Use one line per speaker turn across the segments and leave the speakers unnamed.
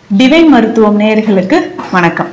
divine மருத்துவம் நேயர்களுக்கு வணக்கம்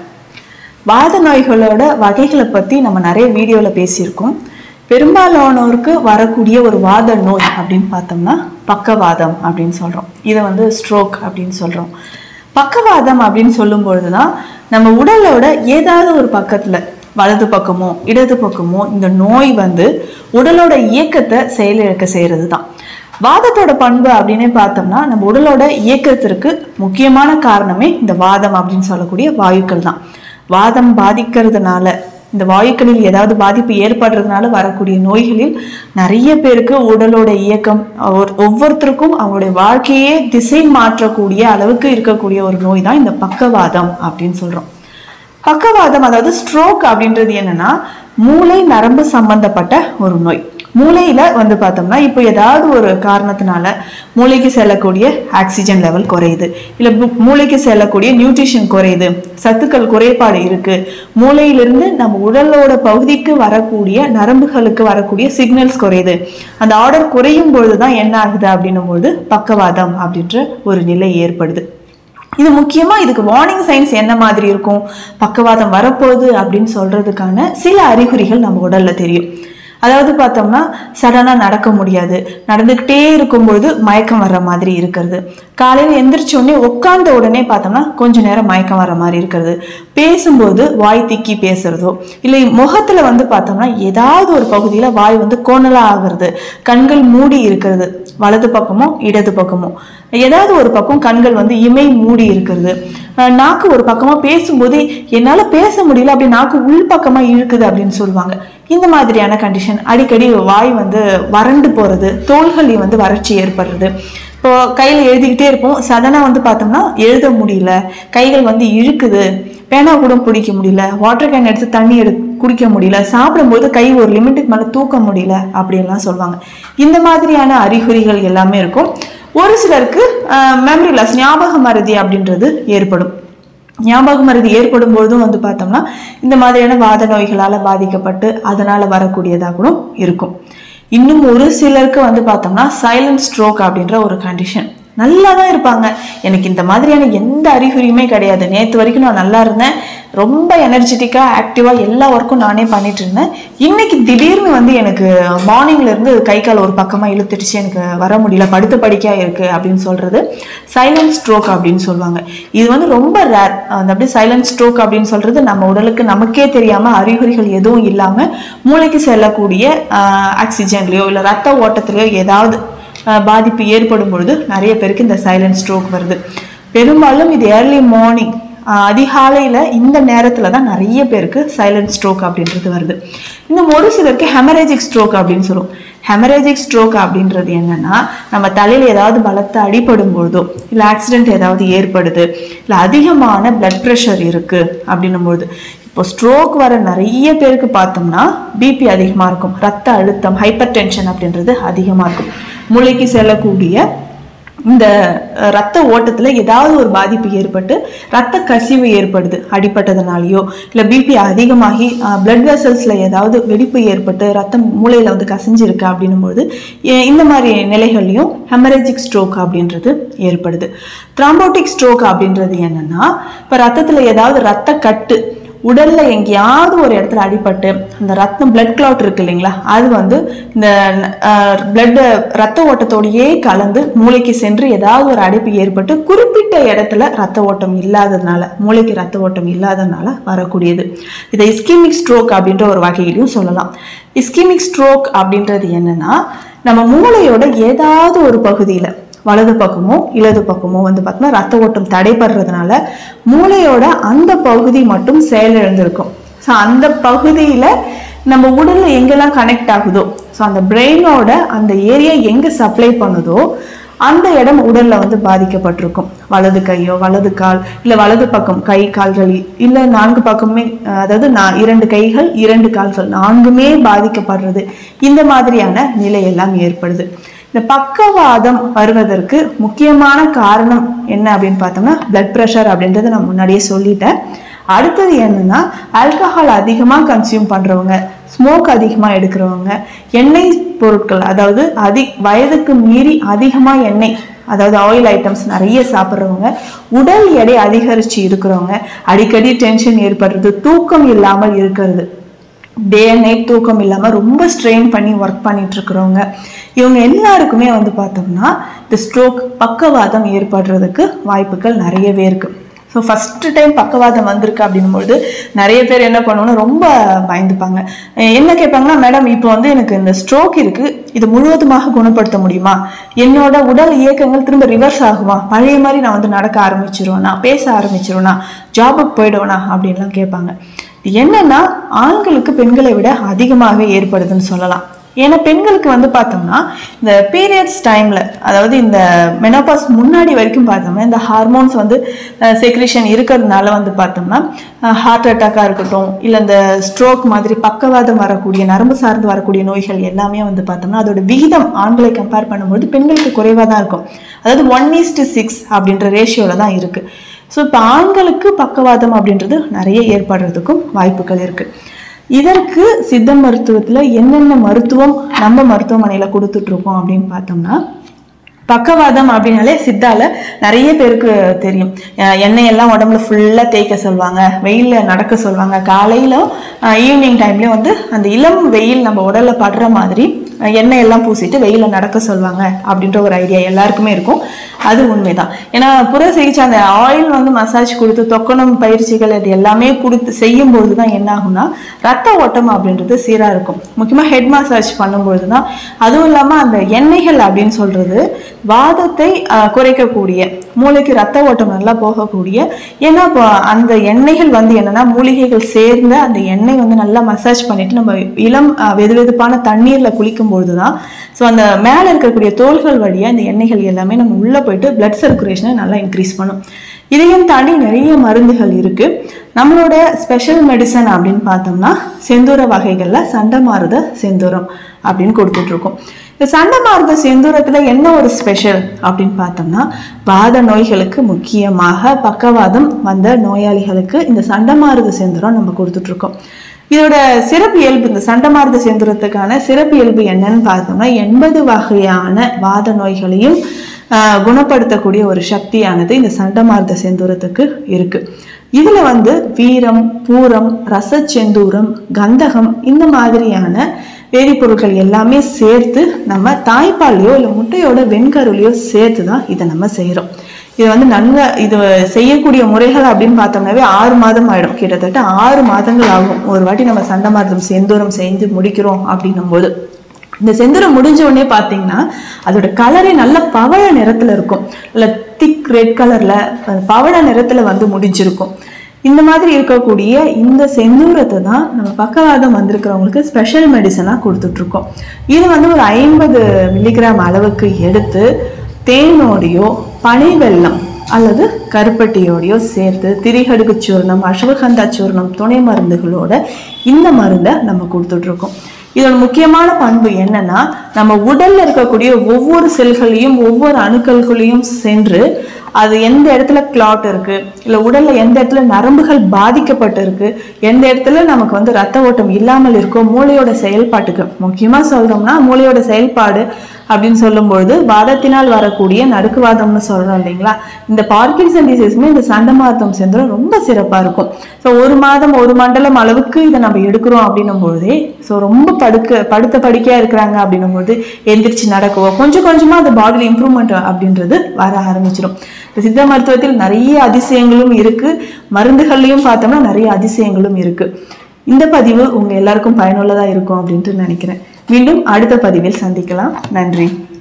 வாத நோய்களோட வகைகளை பற்றி நம்ம நிறைய வீடியோவில் பேசியிருக்கோம் பெரும்பாலானோருக்கு வரக்கூடிய ஒரு வாத நோய் அப்படின்னு பார்த்தோம்னா பக்கவாதம் அப்படின்னு சொல்கிறோம் இதை வந்து ஸ்ட்ரோக் அப்படின்னு சொல்கிறோம் பக்கவாதம் அப்படின்னு சொல்லும்பொழுது தான் நம்ம உடலோட ஏதாவது ஒரு பக்கத்தில் வலது பக்கமோ இடது பக்கமோ இந்த நோய் வந்து உடலோட இயக்கத்தை செயலிழக்க செய்கிறது தான் வாதத்தோட பண்பு அப்படின்னே பார்த்தோம்னா நம்ம உடலோட இயக்கத்திற்கு முக்கியமான காரணமே இந்த வாதம் அப்படின்னு சொல்லக்கூடிய வாயுக்கள் தான் வாதம் பாதிக்கிறதுனால இந்த வாயுக்களில் ஏதாவது பாதிப்பு ஏற்படுறதுனால வரக்கூடிய நோய்களில் நிறைய பேருக்கு உடலோட இயக்கம் ஒரு- ஒவ்வொருத்தருக்கும் அவங்களுடைய வாழ்க்கையே திசை மாற்றக்கூடிய அளவுக்கு இருக்கக்கூடிய ஒரு நோய் தான் இந்த பக்கவாதம் அப்படின்னு சொல்றோம் பக்கவாதம் அதாவது ஸ்ட்ரோக் அப்படின்றது என்னன்னா மூளை நரம்பு சம்பந்தப்பட்ட ஒரு நோய் மூளையில வந்து பார்த்தோம்னா இப்போ ஏதாவது ஒரு காரணத்தினால மூளைக்கு செல்லக்கூடிய ஆக்சிஜன் லெவல் குறையுது இல்ல மூ- மூளைக்கு செல்லக்கூடிய நியூட்ரிஷன் குறையுது சத்துக்கள் குறைபாடு இருக்கு மூளையிலிருந்து நம்ம உடலோட பகுதிக்கு வரக்கூடிய நரம்புகளுக்கு வரக்கூடிய சிக்னல்ஸ் குறையுது அந்த ஆர்டர் குறையும் பொழுதுதான் என்ன ஆகுது அப்படின்னும் பொழுது பக்கவாதம் அப்படின்ற ஒரு நிலை ஏற்படுது இது முக்கியமா இதுக்கு வார்னிங் சைன்ஸ் என்ன மாதிரி இருக்கும் பக்கவாதம் வரப்போகுது அப்படின்னு சொல்றதுக்கான சில அறிகுறிகள் நம்ம உடல்ல தெரியும் அதாவது பார்த்தோம்னா சடனா நடக்க முடியாது நடந்துக்கிட்டே இருக்கும்பொழுது மயக்கம் வர்ற மாதிரி இருக்கிறது காலையில் எந்திரிச்ச உடனே உட்கார்ந்த உடனே பார்த்தோம்னா கொஞ்ச நேரம் மயக்கம் வர்ற மாதிரி இருக்கிறது பேசும்போது வாய் திக்கி பேசுறதோ இல்லை முகத்துல வந்து பார்த்தோம்னா ஏதாவது ஒரு பகுதியில வாய் வந்து கோணலா ஆகுறது கண்கள் மூடி இருக்கிறது வலது பக்கமோ இடது பக்கமோ ஏதாவது ஒரு பக்கம் கண்கள் வந்து இமை மூடி இருக்கிறது அஹ் நாக்கு ஒரு பக்கமா பேசும்போது என்னால பேச முடியல அப்படி நாக்கு உள் பக்கமா இழுக்குது அப்படின்னு சொல்லுவாங்க இந்த மாதிரியான கண்டிஷன் அடிக்கடி வாய் வந்து வறண்டு போறது தோள்களில் வந்து வறட்சி ஏற்படுறது இப்போ கையில எழுதிக்கிட்டே இருப்போம் சடனா வந்து பார்த்தோம்னா எழுத முடியல கைகள் வந்து இழுக்குது பேனா கூட பிடிக்க முடியல வாட்டர் கேன் எடுத்து தண்ணி எடு குடிக்க முடியல சாப்பிடும்போது கை ஒரு லிமிட்டுக்கு மேலே தூக்க முடியல அப்படின்லாம் சொல்லுவாங்க இந்த மாதிரியான அறிகுறிகள் எல்லாமே இருக்கும் ஒரு சிலருக்கு மெமரி லாஸ் ஞாபக மறதி அப்படின்றது ஏற்படும் ஞாபக மறதி ஏற்படும் பொழுதும் வந்து பார்த்தோம்னா இந்த மாதிரியான வாத நோய்களால் பாதிக்கப்பட்டு அதனால வரக்கூடியதாக கூட இருக்கும் இன்னும் ஒரு சிலருக்கு வந்து பார்த்தோம்னா சைலண்ட் ஸ்ட்ரோக் அப்படின்ற ஒரு கண்டிஷன் நல்லா தான் இருப்பாங்க எனக்கு இந்த மாதிரியான எந்த அறிகுறியுமே கிடையாது நேற்று வரைக்கும் நான் நல்லா இருந்தேன் ரொம்ப எனர்ஜெட்டிக்காக ஆக்டிவாக எல்லா ஒர்க்கும் நானே பண்ணிட்டு இருந்தேன் இன்னைக்கு திடீர்னு வந்து எனக்கு மார்னிங்ல இருந்து கை கால் ஒரு பக்கமாக இழுத்துடுச்சு எனக்கு வர முடியல படுத்த படிக்கா இருக்கு அப்படின்னு சொல்றது சைலண்ட் ஸ்ட்ரோக் அப்படின்னு சொல்லுவாங்க இது வந்து ரொம்ப ரேர் அந்த அப்படியே சைலண்ட் ஸ்ட்ரோக் அப்படின்னு சொல்றது நம்ம உடலுக்கு நமக்கே தெரியாம அறிகுறிகள் எதுவும் இல்லாம மூளைக்கு செல்லக்கூடிய ஆக்சிஜன்லயோ இல்லை ரத்த ஓட்டத்திலயோ ஏதாவது ஆஹ் பாதிப்பு ஏற்படும் பொழுது நிறைய பேருக்கு இந்த சைலண்ட் ஸ்ட்ரோக் வருது பெரும்பாலும் இது ஏர்லி மார்னிங் அதிகாலையில் இந்த நேரத்தில் தான் நிறைய பேருக்கு சைலண்ட் ஸ்ட்ரோக் அப்படின்றது வருது இன்னும் ஒரு சிலருக்கு ஹெமரேஜிக் ஸ்ட்ரோக் அப்படின்னு சொல்லுவோம் ஹெமரேஜிக் ஸ்ட்ரோக் அப்படின்றது என்னன்னா நம்ம தலையில் ஏதாவது பலத்த அடிபடும் பொழுதோ இல்லை ஆக்சிடென்ட் ஏதாவது ஏற்படுது இல்லை அதிகமான பிளட் ப்ரெஷர் இருக்கு அப்படின்னும் பொழுது இப்போ ஸ்ட்ரோக் வர நிறைய பேருக்கு பார்த்தோம்னா பிபி அதிகமாக இருக்கும் ரத்த அழுத்தம் ஹைப்பர் டென்ஷன் அப்படின்றது அதிகமாக இருக்கும் மூளைக்கு செல்லக்கூடிய இந்த அஹ், ரத்த ஓட்டத்துல ஏதாவது ஒரு பாதிப்பு ஏற்பட்டு ரத்த கசிவு ஏற்படுது அடிபட்டதுனாலயோ இல்ல பிபி அதிகமாகி பிளட் வெசல்ஸ்ல ஏதாவது வெடிப்பு ஏற்பட்டு ரத்தம் மூளையில வந்து கசிஞ்சிருக்கு அப்படின்னும் பொழுது எ- இந்த மாதிரி நிலைகள்லையும் ஹெமரேஜிக் ஸ்ட்ரோக் அப்படின்றது ஏற்படுது த்ராம்போட்டிக் ஸ்ட்ரோக் அப்படின்றது என்னன்னா இப்ப ரத்தத்துல ஏதாவது ரத்த கட்டு உடல்ல எங்கேயாவது ஒரு இடத்துல அடிபட்டு அந்த ரத்தம் பிளட் கிளாட் இருக்கு இல்லைங்களா அது வந்து இந்த பிளட் ரத்த ஓட்டத்தோடையே கலந்து மூளைக்கு சென்று ஏதாவது ஒரு அடைப்பு ஏற்பட்டு குறிப்பிட்ட இடத்துல ரத்த ஓட்டம் இல்லாததுனால மூளைக்கு ரத்த ஓட்டம் இல்லாததுனால வரக்கூடியது இதை இஸ்கிமிக் ஸ்ட்ரோக் அப்படின்ற ஒரு வகையிலையும் சொல்லலாம் இஸ்கிமிக் ஸ்ட்ரோக் அப்படின்றது என்னன்னா நம்ம மூளையோட ஏதாவது ஒரு பகுதியில வலது பக்கமோ இடது பக்கமோ வந்து பார்த்தோம்னா ரத்த ஓட்டம் தடைபடுறதுனால மூளையோட அந்த பகுதி மட்டும் செயலிழந்திருக்கும் ஸோ அந்த பகுதியில நம்ம உடல்ல எங்கெல்லாம் கனெக்ட் ஆகுதோ ஸோ அந்த பிரெயினோட அந்த ஏரியா எங்க சப்ளை பண்ணுதோ அந்த இடம் உடல்ல வந்து பாதிக்கப்பட்டிருக்கும் வலது கையோ வலது கால் இல்ல வலது பக்கம் கை கால்கள் இல்ல நான்கு பக்கமே அஹ், அதாவது நான் இரண்டு கைகள் இரண்டு கால்கள் நான்குமே பாதிக்கப்படுறது இந்த மாதிரியான நிலை எல்லாம் ஏற்படுது இந்த பக்கவாதம் வருவதற்கு முக்கியமான காரணம் என்ன அப்படின்னு பார்த்தோம்னா பிளட் ப்ரெஷர் அப்படின்றத நான் முன்னாடியே சொல்லிட்டேன் அடுத்தது என்னன்னா ஆல்கஹால் அதிகமாக கன்சியூம் பண்றவங்க ஸ்மோக் அதிகமாக எடுக்கிறவங்க எண்ணெய் பொருட்கள் அதாவது அதி வயதுக்கு மீறி அதிகமாக எண்ணெய் அதாவது ஆயில் ஐட்டம்ஸ் நிறைய சாப்பிட்றவங்க உடல் எடை அதிகரித்து இருக்கிறவங்க அடிக்கடி டென்ஷன் ஏற்படுறது தூக்கம் இல்லாமல் இருக்கிறது டே அண்ட் நைட் தூக்கம் இல்லாமல் ரொம்ப ஸ்ட்ரெயின் பண்ணி ஒர்க் பண்ணிட்டு இருக்கிறவங்க இவங்க எல்லாருக்குமே வந்து பார்த்தோம்னா இந்த ஸ்ட்ரோக் பக்கவாதம் ஏற்படுறதுக்கு வாய்ப்புகள் நிறையவே இருக்கு ஸோ ஃபஸ்ட்டு டைம் பக்கவாதம் வந்திருக்கு அப்படின்னும்போது நிறைய பேர் என்ன பண்ணுவோம்னா ரொம்ப பயந்துப்பாங்க அஹ் என்ன கேட்பாங்கன்னா மேடம் இப்போ வந்து எனக்கு இந்த ஸ்ட்ரோக் இருக்கு இது முழுவதுமாக குணப்படுத்த முடியுமா என்னோட உடல் இயக்கங்கள் திரும்ப ரிவர்ஸ் ஆகுமா பழைய மாதிரி நான் வந்து நடக்க ஆரம்பிச்சிருவேனா பேச ஆரம்பிச்சிருவேனா ஜாபுக்கு போயிடுவேனா அப்படின்லாம் கேட்பாங்க இது என்னன்னா ஆண்களுக்கு பெண்களை விட அதிகமாக ஏற்படுதுன்னு சொல்லலாம் ஏன்னா பெண்களுக்கு வந்து பார்த்தோம்னா இந்த பீரியட்ஸ் டைமில் அதாவது இந்த மெனோபாஸ் முன்னாடி வரைக்கும் பார்த்தோம்னா இந்த ஹார்மோன்ஸ் வந்து செக்ரிஷன் இருக்கிறதுனால வந்து பார்த்தோம்னா ஹார்ட் அட்டாக்காக இருக்கட்டும் இல்லை இந்த ஸ்ட்ரோக் மாதிரி பக்கவாதம் வரக்கூடிய நரம்பு சார்ந்து வரக்கூடிய நோய்கள் எல்லாமே வந்து பார்த்தோம்னா அதோட விகிதம் ஆண்களை கம்பேர் பண்ணும்போது பெண்களுக்கு குறைவாக தான் இருக்கும் அதாவது ஒன் ஈஸ்ட் சிக்ஸ் அப்படின்ற ரேஷியோவில் தான் இருக்குது ஸோ இப்போ ஆண்களுக்கு பக்கவாதம் அப்படின்றது நிறைய ஏற்படுறதுக்கும் வாய்ப்புகள் இருக்குது இதற்கு சித்த மருத்துவத்தில் என்னென்ன மருத்துவம் நம்ம மருத்துவமனையில் கொடுத்துட்ருக்கோம் அப்படின்னு பார்த்தோம்னா பக்கவாதம் அப்படின்னாலே சித்தால நிறைய பேருக்கு தெரியும் அஹ் எண்ணெய் எல்லாம் உடம்புல ஃபுல்லாக தேய்க்க சொல்லுவாங்க வெயிலில் நடக்க சொல்லுவாங்க காலையிலும் ஈவினிங் டைம்லேயும் வந்து அந்த இளம் வெயில் நம்ம உடல்ல படுற மாதிரி அஹ் எண்ணெய் எல்லாம் பூசிட்டு வெயிலில் நடக்க சொல்லுவாங்க அப்படின்ற ஒரு ஐடியா எல்லாருக்குமே இருக்கும் அது உண்மைதான் ஏன்னா புற சிகிச்சை அந்த ஆயில் வந்து மசாஜ் கொடுத்து தொக்கணம் பயிற்சிகள் இது எல்லாமே கொடுத்து செய்யும் பொழுது தான் என்ன ஆகும்னா ரத்த ஓட்டம் அப்படின்றது சீராக இருக்கும் முக்கியமாக ஹெட் மசாஜ் பண்ணும்பொழுது தான் அதுவும் இல்லாமல் அந்த எண்ணெய்கள் அப்படின்னு சொல்றது வாதத்தை ஆஹ், குறைக்கக்கூடிய மூளைக்கு ரத்த ஓட்டம் நல்லா போகக்கூடிய ஏன்னா இப்போ அந்த எண்ணெய்கள் வந்து என்னன்னா மூலிகைகள் சேர்ந்த அந்த எண்ணெய் வந்து நல்லா மசாஜ் பண்ணிட்டு நம்ம இளம் ஆஹ், வெதுவெதுப்பான தண்ணீர்ல குளிக்கும் பொழுது தான் ஸோ அந்த மேலே இருக்கக்கூடிய தோள்கள் வழியா இந்த எண்ணெய்கள் எல்லாமே நம்ம உள்ள போயிட்டு பிளட் சர்க்குலேஷனை நல்லா இன்க்ரீஸ் பண்ணும் இதையும் தாண்டி நிறைய மருந்துகள் இருக்கு நம்மளோட ஸ்பெஷல் மெடிசன் அப்படின்னு பார்த்தோம்னா செந்தூர வகைகள்ல சண்டமாருத செந்தூரம் அப்படின்னு கொடுத்துட்டு இருக்கோம் இந்த சண்டமாருத செந்தூரத்துல என்ன ஒரு ஸ்பெஷல் அப்படின்னு பார்த்தோம்னா வாத நோய்களுக்கு முக்கியமாக பக்கவாதம் வந்த நோயாளிகளுக்கு இந்த சண்டமாருத செந்தூரம் நம்ம கொடுத்துட்டு இருக்கோம் இதோட சிறப்பு இயல்பு இந்த சண்டமாருத செந்தூரத்துக்கான சிறப்பு இயல்பு என்னன்னு பார்த்தோம்னா எண்பது வகையான வாத நோய்களையும் ஆஹ், குணப்படுத்தக்கூடிய ஒரு சக்தியானது இந்த சண்டமார்த்த செந்தூரத்துக்கு இருக்கு இதுல வந்து வீரம் பூரம் ரசச்செந்தூரம் கந்தகம் இந்த மாதிரியான வேதிப்பொருட்கள் எல்லாமே சேர்த்து நம்ம தாய்ப்பால்லையோ இல்லை முட்டையோட வெண்கருலையோ சேர்த்து தான் இதை நம்ம செய்கிறோம் இது வந்து நல்ல இது செய்யக்கூடிய முறைகள் அப்படின்னு பார்த்தோம்னாவே ஆறு மாதம் ஆயிடும் கிட்டத்தட்ட ஆறு மாதங்கள் ஆகும் ஒரு வாட்டி நம்ம சண்டமார்த்தம் செந்தூரம் செஞ்சு முடிக்கிறோம் அப்படின்னும் போது இந்த செந்தூரம் முடிஞ்ச உடனே பார்த்தீங்கன்னா அதோட கலரே நல்ல பவழ நிறத்துல இருக்கும் இல்லை திக் ரெட் கலர்ல பவழ நிறத்துல வந்து முடிஞ்சிருக்கும் இந்த மாதிரி இருக்கக்கூடிய இந்த செந்தூரத்தை தான் நம்ம பக்கவாதம் வந்திருக்கிறவங்களுக்கு ஸ்பெஷல் மெடிசனாக கொடுத்துட்ருக்கோம் இது வந்து ஒரு ஐம்பது மில்லிகிராம் அளவுக்கு எடுத்து தேனோடையோ பனை வெல்லம் அல்லது கருப்பட்டியோடையோ சேர்த்து திரிகடுக்கு சூர்ணம் அஸ்வகந்தா சூர்ணம் துணை மருந்துகளோட இந்த மருந்தை நம்ம கொடுத்துட்ருக்கோம் இதோட முக்கியமான பண்பு என்னன்னா நம்ம உடல்ல இருக்கக்கூடிய ஒவ்வொரு செல்களையும் ஒவ்வொரு அணுக்கள்களையும் சென்று அது எந்த இடத்துல கிளாட் இருக்கு இல்ல உடல்ல எந்த இடத்துல நரம்புகள் பாதிக்கப்பட்டு இருக்கு எந்த இடத்துல நமக்கு வந்து ரத்த ஓட்டம் இல்லாமல் இருக்கோ மூளையோட செயல்பாட்டுக்கு முக்கியமா சொல்றோம்னா மூளையோட செயல்பாடு அப்படின்னு சொல்லும்பொழுது வாதத்தினால் வரக்கூடிய நடுக்குவாதம்னு சொல்றோம் இல்லைங்களா இந்த பார்க்கின்சன் டிசீஸ்மே இந்த சண்டமார்த்தம் செந்தரம் ரொம்ப சிறப்பா இருக்கும் ஸோ ஒரு மாதம் ஒரு மண்டலம் அளவுக்கு இதை நம்ம எடுக்கிறோம் அப்படின்னும் பொழுதே ஸோ ரொம்ப படுக்க படுத்த படுக்கையா இருக்கிறாங்க அப்படின்னும் போது எந்திரிச்சு நடக்கவோ கொஞ்சம் கொஞ்சமா அந்த பாடியில் இம்ப்ரூவ்மெண்ட் அப்படின்றது வர ஆரம்பிச்சிடும் இந்த சித்த மருத்துவத்தில் நிறைய அதிசயங்களும் இருக்கு மருந்துகள்லையும் பார்த்தோம்னா நிறைய அதிசயங்களும் இருக்கு இந்த பதிவு உங்க எல்லாருக்கும் பயனுள்ளதா இருக்கும் அப்படின்ட்டு நினைக்கிறேன் மீண்டும் அடுத்த பதிவில் சந்திக்கலாம் நன்றி